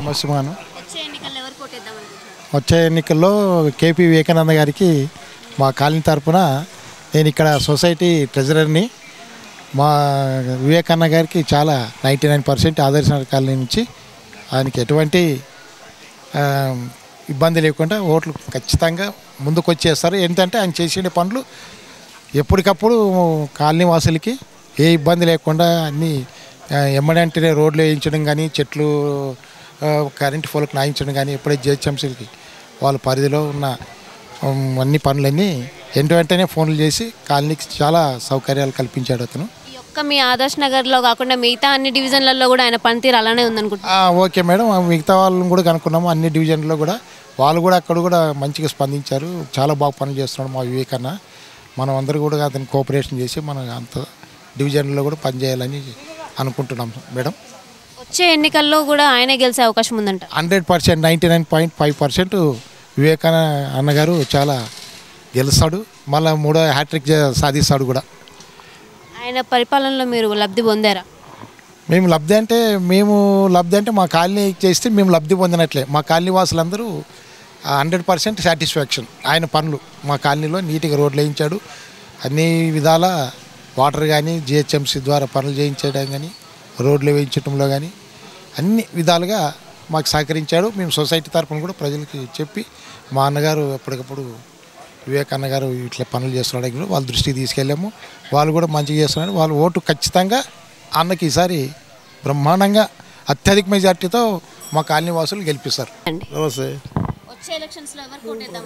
మసిమాను వచ్చే ఎన్నికల్లో ఎవరు కోటేద్దాం అనుకుంటున్నారు వచ్చే ఎన్నికల్లో కేపీ వివేకానంద గారికి మా కాలనీ తరపున నేను ఇక్కడ సొసైటీ ట్రెజరర్ని మా వివేకానంద గారికి చాలా ninety nine percent Adarsh colony నుంచి ఆయనకి ఎటువంటి ఆ, ఇబ్బంది లేకుండా ఓట్లు ఖచ్చితంగా ముందుకు వచ్చేస్తారు ఏంటంటే ఆయన చేసిన పనులు ఎప్పటికప్పుడు కాలనీ వాసులకి ఏ ఇబ్బంది లేకుండా అన్నీ ఆ, ఎమ్మడంటేనే రోడ్లు వేయించడం కానీ చెట్లు ఆ, కరెంటు పోలకు నాయించడం కానీ ఎప్పుడైతే జిహెచ్ఎంసీలకి వాళ్ళ పరిధిలో ఉన్న ఉమ్, అన్ని పనులన్నీ వెంట వెంటనే ఫోన్లు చేసి కాలనీకి చాలా సౌకర్యాలు కల్పించాడు అతను ఈ ఒక్క మీ ఆదర్శ్ నగర్లో కాకుండా మిగతా అన్ని డివిజన్లలో కూడా ఆయన పనితీరు అలానే ఉందనుకుంటున్నాను ఆ, ఓకే మేడం ఆ మిగతా వాళ్ళని కూడా కనుక్కున్నాము అన్ని డివిజన్లో కూడా వాళ్ళు కూడా అక్కడ కూడా మంచిగా స్పందించారు చాలా బాగా పనులు చేస్తున్నాడు మా వివేకన్న మనం అందరూ కూడా అతని కోఆపరేషన్ చేసి మనం అంత డివిజన్లో కూడా పనిచేయాలని అనుకుంటున్నాం మేడం వచ్చే ఎన్నికల్లో కూడా ఆయనే గెలిచే అవకాశం ఉందంట hundred percent ninety nine point five percent Vivekananda అన్నగారు చాలా గెలుస్తాడు మళ్ళీ మూడో హ్యాట్రిక్ సాధిస్తాడు కూడా ఆయన పరిపాలనలో మీరు లబ్ధి పొందారా మేము లబ్ధి అంటే మేము లబ్ధి అంటే మా కాలనీ చేస్తే మేము లబ్ధి పొందినట్లే మా కాలనీ వాసులందరూ హండ్రెడ్ పర్సెంట్ సాటిస్ఫాక్షన్ ఆయన పనులు మా కాలనీలో నీట్గా రోడ్లు వేయించాడు అన్ని విధాల వాటర్ కానీ జిహెచ్ఎంసీ ద్వారా పనులు చేయించడం కానీ రోడ్లు వేయించడంలో కానీ అన్ని విధాలుగా మాకు సహకరించాడు మేము సొసైటీ తరఫున కూడా ప్రజలకి చెప్పి మా అన్నగారు ఎప్పటికప్పుడు వివేక్ అన్నగారు ఇట్లా పనులు చేస్తున్నాడు కూడా వాళ్ళ దృష్టికి తీసుకెళ్ళాము వాళ్ళు కూడా మంచిగా చేస్తున్నారు వాళ్ళు ఓటు ఖచ్చితంగా అన్నకి ఈసారి బ్రహ్మాండంగా అత్యధిక మెజార్టీతో మా కాలనీ వాసులు గెలిపిస్తారు అండి నమస్తే వచ్చే ఎలక్షన్స్లో ఎవరు కోటేద్దాం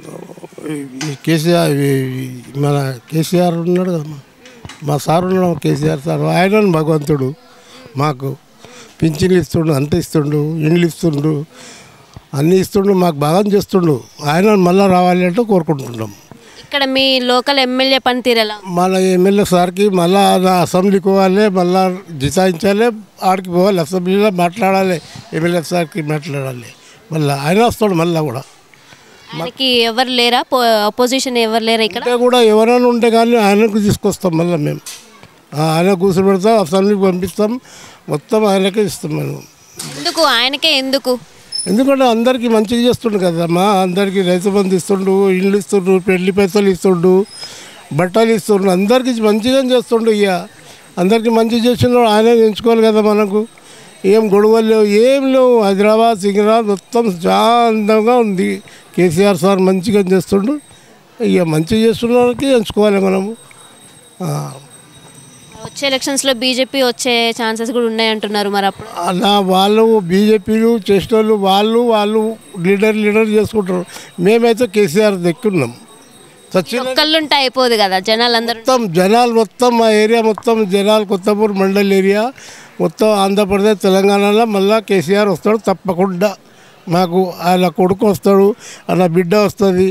ఈ కేసీఆర్ ఈ మన కేసీఆర్ ఉన్నాడు కదా మా- మా సార్ ఉన్నాడు కేసీఆర్ సార్ ఆయన భగవంతుడు మాకు పింఛన్లు ఇస్తుండు అంత ఇస్తుండు ఇండ్లు ఇస్తుండు అన్నీ ఇస్తుండు మాకు బాగా చేస్తుండు ఆయన మళ్ళీ రావాలి అంటే కోరుకుంటున్నాం ఇక్కడ మీ లోకల్ ఎమ్మెల్యే పనితీరు ఎలా ఉంది? మన ఎమ్మెల్యే సార్కి మళ్ళా నా అసెంబ్లీకి పోవాలి మళ్ళా జితాయించాలి ఆడికి పోవాలి అసెంబ్లీలో మాట్లాడాలి ఎమ్మెల్యే సార్కి మాట్లాడాలి మళ్ళీ ఆయన వస్తాడు మళ్ళీ కూడా ఆయనకి ఎవరు లేరా అపోజిషన్ ఎవరు లేరా ఇక్కడ ఉంటే కూడా ఎవరైనా ఉంటే కానీ ఆయనకు తీసుకొస్తాం మళ్ళీ మేము ఆ, ఆయన కూర్చోబెడతాం అసెంబ్లీకి పంపిస్తాం మొత్తం ఆయనకే ఇస్తాం మేము ఎందుకు ఆయనకే ఎందుకు ఎందుకంటే అందరికీ మంచిగా చేస్తుండు కదమ్మా అందరికీ రైతు బంధు ఇస్తుండు ఇల్లు ఇస్తుండు పెళ్లి పైసలు ఇస్తుండు బట్టలు ఇస్తుండు అందరికీ మంచిగా చేస్తుండు ఇక అందరికీ మంచి చేసిన ఆయనే ఎంచుకోవాలి కదా మనకు ఏం గొడవలు లేవు ఏం లేవు హైదరాబాద్ సికింద్రాబాద్ మొత్తం శాంతంగా ఉంది కేసీఆర్ సార్ మంచిగా చేస్తుండు ఇక మంచిగా చేస్తున్న వాళ్ళకి ఎంచుకోవాలి మనము ఆ. వచ్చే ఎలక్షన్స్లో బీజేపీ వచ్చే ఛాన్సెస్ కూడా ఉన్నాయంటున్నారు మరి అప్పుడు అలా వాళ్ళు బీజేపీలు చేసిన వాళ్ళు వాళ్ళు వాళ్ళు లీడర్ లీడర్ చేసుకుంటారు మేమైతే కేసీఆర్ దక్కున్నాం సచిన ఒక్కళ్ళుంటే అయిపోదు కదా జనాలందరూ మొత్తం జనాలు మొత్తం మా ఏరియా మొత్తం జనాలు కొత్తపూర్ మండల్ ఏరియా మొత్తం ఆంధ్రప్రదేశ్ తెలంగాణలో మళ్ళా కేసీఆర్ వస్తాడు తప్పకుండా మాకు ఆయన కొడుకు వస్తాడు ఆయన బిడ్డ వస్తుంది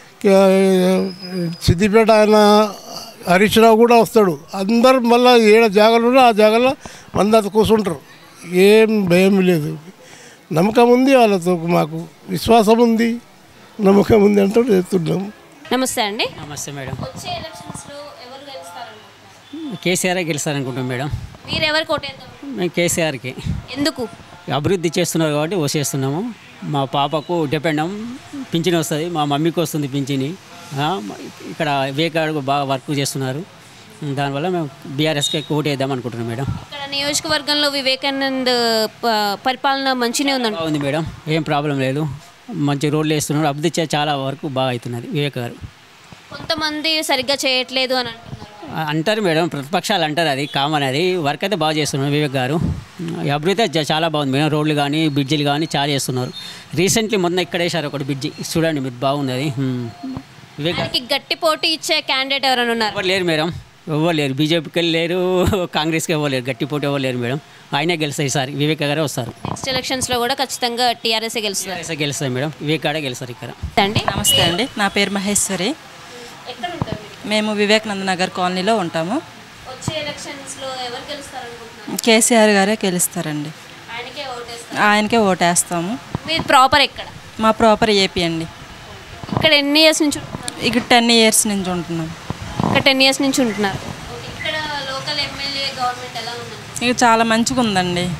సిద్దిపేట ఆయన హరీష్ రావు కూడా వస్తాడు అందరు మళ్ళీ ఏడ జాగాలు ఉన్నా ఆ జాగాలో అందరు కూర్చుంటారు ఏం భయం లేదు నమ్మకం ఉంది వాళ్ళతో మాకు విశ్వాసం ఉంది నమ్మకం ఉంది అంటూ చెప్తున్నాం నమస్తే అండి నమస్తే మేడం వచ్చే ఎలక్షన్స్లో ఎవరు గెలుస్తారనుకుంటున్నారు కేసీఆర్ గెలుస్తారనుకుంటాం మేడం మీరు ఎవరు కోటేద్దాం మేము కేసీఆర్కి ఎందుకు అభివృద్ధి చేస్తున్నారు కాబట్టి ఓసేస్తున్నాము మా పాపకు డిపెండం పింఛన్ వస్తుంది మా మమ్మీకి వస్తుంది పింఛని ఆ, ఇక్కడ వివేకాడు బాగా వర్క్ చేస్తున్నారు దానివల్ల మేము బీఆర్ఎస్కి ఓటు వేద్దాం అనుకుంటున్నాం మేడం ఇక్కడ నియోజకవర్గంలో వివేకానంద్ ప- పరిపాలన మంచినే ఉందండి బాగుంది మేడం ఏం ప్రాబ్లం లేదు మంచి రోడ్లు వేస్తున్నారు అభివృద్ధి చే- చాలా వరకు బాగా అవుతున్నది వివేక్ గారు కొంతమంది సరిగ్గా చేయట్లేదు అని అంటున్నారు అంటారు మేడం ప్రతిపక్షాలు అంటారు అది కామన్ అది వర్క్ అయితే బాగా చేస్తున్నారు వివేక్ గారు ఈ అభివృద్ధి అయితే చా- చాలా బాగుంది మేడం రోడ్లు కానీ బ్రిడ్జిలు కానీ చాలా చేస్తున్నారు రీసెంట్లీ మొన్న ఇక్కడ వేశారు ఒకటి బ్రిడ్జి చూడండి మీరు బాగున్నది హ్మ్. వివేక్ గారు ఆయనకి గట్టి పోటీ ఇచ్చే క్యాండిడేట్ ఎవరైనా ఉన్నారు ఎవరు లేరు మేడం ఎవరు లేరు బీజేపీకి వెళ్ళి లేరు కాంగ్రెస్కి ఎవరు లేరు గట్టి పోటీ ఎవరు లేరు మేడం ఆయనే గెలుస్తాయి ఈసారి వివేక్ గారే వస్తారు నెక్స్ట్ ఎలక్షన్స్లో కూడా ఖచ్చితంగా టీఆర్ఎస్ఏ గెలుస్తారు టీఆర్ఎస్ గెలుస్తాయి మేడం వివేక్ గారే గెలుస్తారు ఇక్కడ అండి నమస్తే అండి నా పేరు మహేశ్వరి ఎక్కడ ఉంటారు మీరు మేము వివేకానంద నగర్ కాలనీలో ఉంటాము వచ్చే ఎలక్షన్స్లో ఎవరు గెలుస్తారు అనుకుంటున్నారు కేసీఆర్ గారే గెలుస్తారండి ఆయనకే ఓటేస్తారు ఆయనకే ఓటేస్తాము మీరు ప్రాపర్ ఎక్కడ మా ప్రాపర్ ఏపీ అండి ఇక్కడ ఎన్ని ఇయర్స్ నుంచి ఉంటున్నారు ఇక టెన్ ఇయర్స్ నుంచి ఉంటున్నాం ఇక్కడ టెన్ ఇయర్స్ నుంచి ఉంటున్నారు ఇక్కడ లోకల్ ఎమ్మెల్యే గవర్నమెంట్ ఎలా ఉందండి ఇక చాలా మంచిగా ఉందండి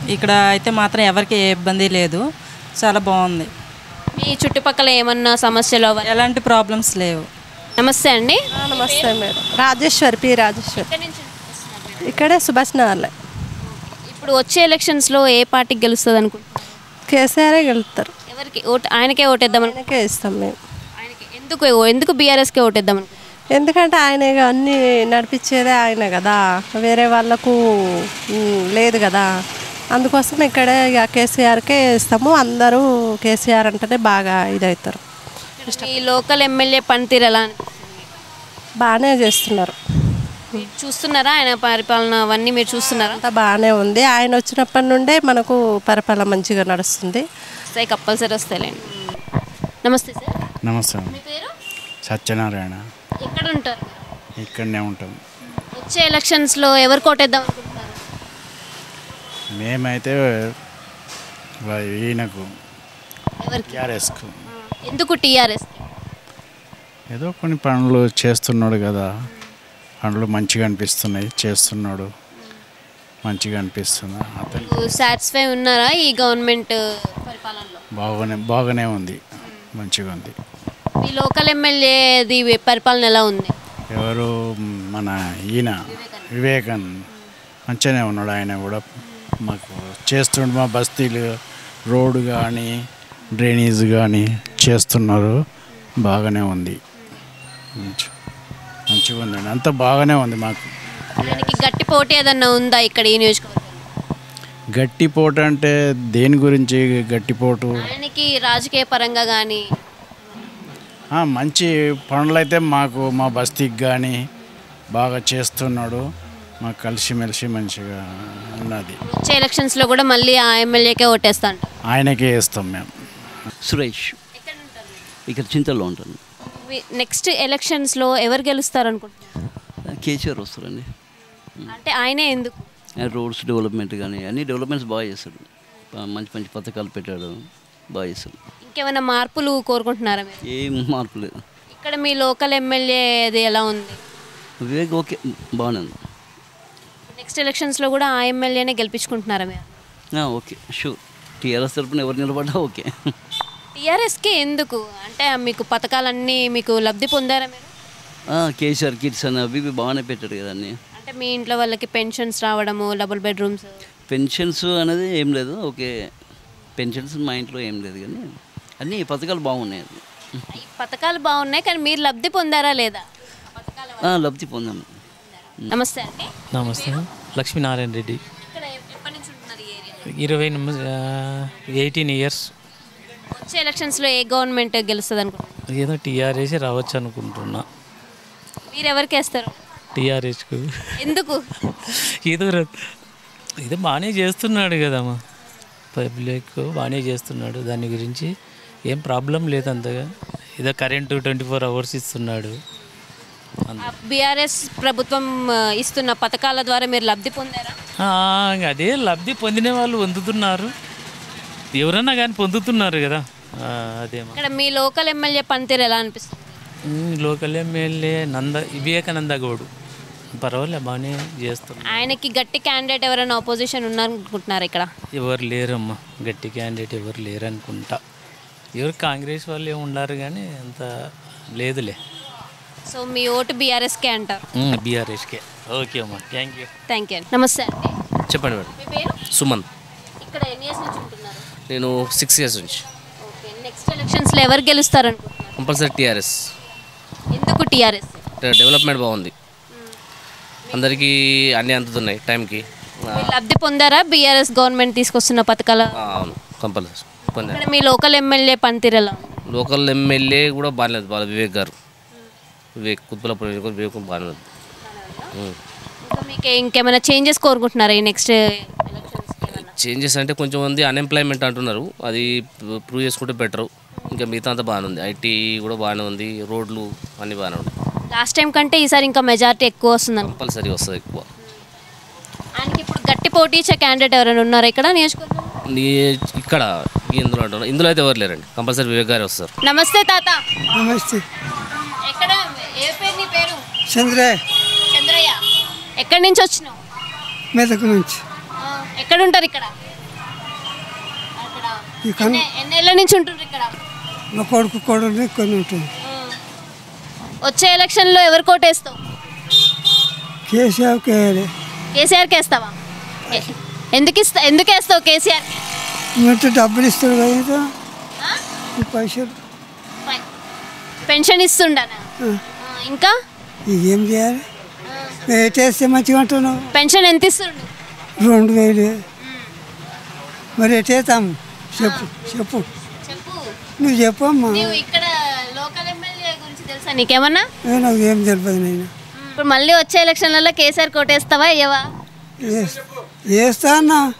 ఇక్కడ అయితే మాత్రం ఎవరికి ఏ ఇబ్బంది లేదు చాలా బాగుంది మీ చుట్టుపక్కల ఏమన్నా సమస్యలు అవ- ఎలాంటి ప్రాబ్లమ్స్ లేవు నమస్తే అండి నమస్తే మేడం రాజేశ్వరి పి రాజేశ్వరి ఇక్కడే సుభాష్ నగర్లో ఇప్పుడు వచ్చే ఎలక్షన్స్లో ఏ పార్టీకి గెలుస్తుంది అనుకుంటున్నారు కేసీఆరే గెలుస్తారు ఎవరికి ఓటు ఆయనకే ఓటేద్దాం అనుకుంటున్నారు ఆయనకే ఇస్తాం మేము ఆయనకి ఎందుకు ఎందుకు బీఆర్ఎస్కే ఓటేద్దాం అనుకుంటున్నారు ఎందుకంటే ఆయన ఇక అన్నీ నడిపించేదే ఆయన కదా వేరే వాళ్ళకు ఉమ్, లేదు కదా అందుకోసం ఇక్కడే ఇక కేసీఆర్కే ఇస్తాము అందరూ కేసీఆర్ అంటేనే బాగా ఇదవుతారు ఈ లోకల్ ఎమ్మెల్యే పనితీరు ఎలా అనిపిస్తుంది బాగానే చేస్తున్నారు మీరు చూస్తున్నారా ఆయన పరిపాలన అవన్నీ మీరు చూస్తున్నారా అంతా బాగానే ఉంది ఆయన వచ్చినప్పటి నుండే మనకు పరిపాలన మంచిగా నడుస్తుంది వస్తాయి కంపల్సరీ వస్తాయిలేండి నమస్తే సార్ నమస్తే మీ పేరు సత్యనారాయణ ఎక్కడ ఉంటారు ఇక్కడనే ఉంటాం వచ్చే ఎలక్షన్స్లో ఎవరు కోటేద్దాం అనుకుంటున్నారు మేమైతే వా- ఈయనకు ఎవరికి టీఆర్ఎస్కు ఎందుకు టీఆర్ఎస్ ఏదో కొన్ని పనులు చేస్తున్నాడు కదా పనులు మంచిగా అనిపిస్తున్నాయి చేస్తున్నాడు మంచిగా అనిపిస్తుంది అతను సాటిస్ఫై ఉన్నారా ఈ గవర్నమెంట్ పరిపాలనలో బాగానే బాగానే ఉంది మంచిగా ఉంది ఈ లోకల్ ఎమ్మెల్యేది పరిపాలన ఎలా ఉంది ఎవరు మన ఈయన వివేకన్ మంచిగానే ఉన్నాడు ఆయన కూడా మాకు చేస్తుండు మా బస్తీలు రోడ్డు కానీ డ్రైనేజ్ కానీ చేస్తున్నారు బాగానే ఉంది మంచి మంచిగా ఉందండి అంతా బాగానే ఉంది మాకు ఆయనకి గట్టి పోటీ ఏదన్నా ఉందా ఇక్కడ ఈ నియోజకవర్గం గట్టిపోటు అంటే దేని గురించి గట్టిపోటు ఆయనకి రాజకీయ పరంగా కానీ ఆ, మంచి పనులు అయితే మాకు మా బస్తీకి కానీ బాగా చేస్తున్నాడు మాకు కలిసిమెలిసి మంచిగా ఉన్నది వచ్చే ఎలక్షన్స్లో కూడా మళ్ళీ ఆ ఎమ్మెల్యేకే ఓటేస్తా అంట ఆయనకే ఇస్తాం మేము సురేష్ ఇక్కడ చింతల్లో ఉంటాను నెక్స్ట్ ఎలక్షన్స్లో ఎవరు గెలుస్తారు అనుకుంటున్నారు కేసీఆర్ వస్తారండి అంటే ఆయనే ఎందుకు ఆయన రోడ్స్ డెవలప్మెంట్ కానీ అన్ని డెవలప్మెంట్స్ బాగా చేస్తాడు ప- మంచి మంచి పథకాలు పెట్టాడు బాగా చేస్తాడు ఇంకేమైనా మార్పులు కోరుకుంటున్నారా మీరు ఏం మార్పు లేదు ఇక్కడ మీ లోకల్ ఎమ్మెల్యేది ఎలా ఉంది వివేక్ ఓకే బాగానే ఉంది నెక్స్ట్ ఎలక్షన్స్లో కూడా ఆ ఎమ్మెల్యేనే గెలిపించుకుంటున్నారా మీరు ఆ, ఓకే షూర్ టీఆర్ఎస్ తరపున ఎవరు నిలబడ్డా ఓకే టీఆర్ఎస్కి ఎందుకు అంటే మీకు పథకాలన్నీ మీకు లబ్ధి పొందారా మీరు ఆ, కేసీఆర్ కిట్స్ అని అవి ఇవి బాగానే పెట్టాడు కదా అన్నీ అంటే మీ ఇంట్లో వాళ్ళకి పెన్షన్స్ రావడము డబుల్ బెడ్రూమ్స్ పెన్షన్స్ అనేది ఏం లేదు ఓకే పెన్షన్స్ మా ఇంట్లో ఏం లేదు కానీ అన్నీ పథకాలు బాగున్నాయి అది ఈ పథకాలు బాగున్నాయి కానీ మీరు లబ్ధి పొందారా లేదా పథకాల వల్ల? ఆ, లబ్ధి పొందాము నమస్తే అండి నమస్తే లక్ష్మీనారాయణ రెడ్డి ఇక్కడ ఎప్పటి నుంచి ఉంటున్నారు ఈ ఏరియా ఇరవై ఎయిటీన్ ఇయర్స్ వచ్చే ఎలక్షన్స్లో ఏ గవర్నమెంట్ గెలుస్తుంది అనుకుంటున్నారు ఏదో టీఆర్ఎస్ రావచ్చు అనుకుంటున్నా మీరు ఎవరికి వేస్తారు టీఆర్ఎస్కు ఎందుకు ఏదో ర- ఏదో బాగానే చేస్తున్నాడు కదమ్మా పబ్లిక్ బాగానే చేస్తున్నాడు దాని గురించి ఏం ప్రాబ్లం లేదు అంతగా ఏదో కరెంటు ట్వంటీ ఫోర్ అవర్స్ ఇస్తున్నాడు అంత బీఆర్ఎస్ ప్రభుత్వం ఆ, ఇస్తున్న పథకాల ద్వారా మీరు లబ్ధి పొందారా ఆ, ఇంక అదే లబ్ధి పొందిన వాళ్ళు పొందుతున్నారు ఎవరన్నా కానీ పొందుతున్నారు కదా ఆ, అదేమో ఇక్కడ మీ లోకల్ ఎమ్మెల్యే పనితీరు ఎలా అనిపిస్తుంది um, local MLA Nanda Vivekananda Goud పర్వాలే బాగానే చేస్తున్నారు ఆయనకి గట్టి క్యాండిడేట్ ఎవరైనా ఆపోజిషన్ ఉన్నారనుకుంటున్నారు ఇక్కడ ఎవరు లేరమ్మా గట్టి క్యాండిడేట్ ఎవరు లేరు అనుకుంటా ఎవరు కాంగ్రెస్ వాళ్ళే ఉన్నారు కానీ అంత లేదులే సో మీ ఓటు బీఆర్ఎస్కే అంటారు బీఆర్ఎస్కే ఓకే అమ్మా థ్యాంక్ యూ థ్యాంక్ యూ నమస్తే అండి చెప్పండి మేడం మీ పేరు సుమంత్ ఇక్కడ ఎన్ని ఇయర్స్ నుంచి ఉంటున్నారు నేను సిక్స్ ఇయర్స్ నుంచి ఓకే నెక్స్ట్ ఎలక్షన్స్లో ఎవరు గెలుస్తారు అనుకుంటున్నారు కంపల్సరీ టీఆర్ఎస్ ఎందుకు టీఆర్ఎస్ డెవలప్మెంట్ బాగుంది అందరికీ అన్నీ అందుతున్నాయి టైంకి మీరు లబ్ధి పొందారా బీఆర్ఎస్ గవర్నమెంట్ తీసుకొస్తున్న పథకాల ఆ, అవును కంపల్సరీ పొందాను ఇక్కడ మీ లోకల్ ఎమ్మెల్యే పనితీరు ఎలా ఉంది లోకల్ ఎమ్మెల్యే కూడా బాగాలేదు బాగా వివేక్ గారు వివేక్ కుత్పలపురం వివేక్ బాగానే ఉంది ఉం. ఇంకా మీకు ఇంకేమైనా చేంజెస్ కోరుకుంటున్నారా ఈ నెక్స్ట్ ఎలక్షన్స్కి ఏమన్నా చేంజెస్ అంటే కొంచెం మంది అన్ఎంప్లాయ్మెంట్ అంటున్నారు అది ప్రూవ్ చేసుకుంటే బెటరు ఇంకా మిగతా అంతా బాగానే ఉంది ఐటీ కూడా బాగానే ఉంది రోడ్లు అన్నీ బాగానే ఉన్నాయి లాస్ట్ టైం కంటే ఈసారి ఇంకా మెజారిటీ ఎక్కువ వస్తుంది అనుకో కంపల్సరీ వస్తుంది ఎక్కువ ఆయనకి ఇప్పుడు గట్టి పోటీ ఇచ్చే క్యాండిడేట్ ఎవరైనా ఉన్నారా ఇక్కడ నియోజకవర్గం నీ ఇక్కడ ఇందులో అంటున్నా ఇందులో అయితే ఎవరు లేరండి కంపల్సరీ వివేక్ గారే వస్తారు నమస్తే తాత నమస్తే ఎక్కడ ఏ పేరు నీ పేరు చంద్రయ్య చంద్రయ్య ఎక్కడి నుంచి వచ్చినావు మెదక్ నుంచి ఆ, ఎక్కడ ఉంటారు ఇక్కడ ఇక్కడ ఎన్ని- ఎన్నేళ్ల నుంచి ఉంటుండ్రు ఇక్కడ మా కొడుకు కొడుకు ఇక్కడ ఉంటుంది వచ్చే ఎలక్షన్లో ఎవరు కోటేస్తావు కేసీఆర్కి వేయాలి కేసీఆర్కి వేస్తావా ఎ- ఎందుకు ఇస్తా ఎందుకు వేస్తావు కేసీఆర్ ఇంత డబ్బులు ఇస్తారు కదా ఈ పైసలు పెన్షన్ ఇస్తుండనా ఆ. ఆ, ఇంకా ఇక ఏం చేయాలి ఎటేస్తే మంచిగా అంటున్నావు పెన్షన్ ఎంత ఇస్తుండు రెండు వేలు మరి ఎటేస్తాము చెప్పు చెప్పు నువ్వు చెప్పమ్మా నువ్వు ఇక్కడ లోకల్ ఎమ్మెల్యే గురించి తెలుసా నీకేమన్నా ఏ నాకు ఏం తెలియదు నేను ఇప్పుడు మళ్ళీ వచ్చే ఎలక్షన్లలో కేసీఆర్ కోటేస్తావా అయ్యవా వేస్తా అన్నా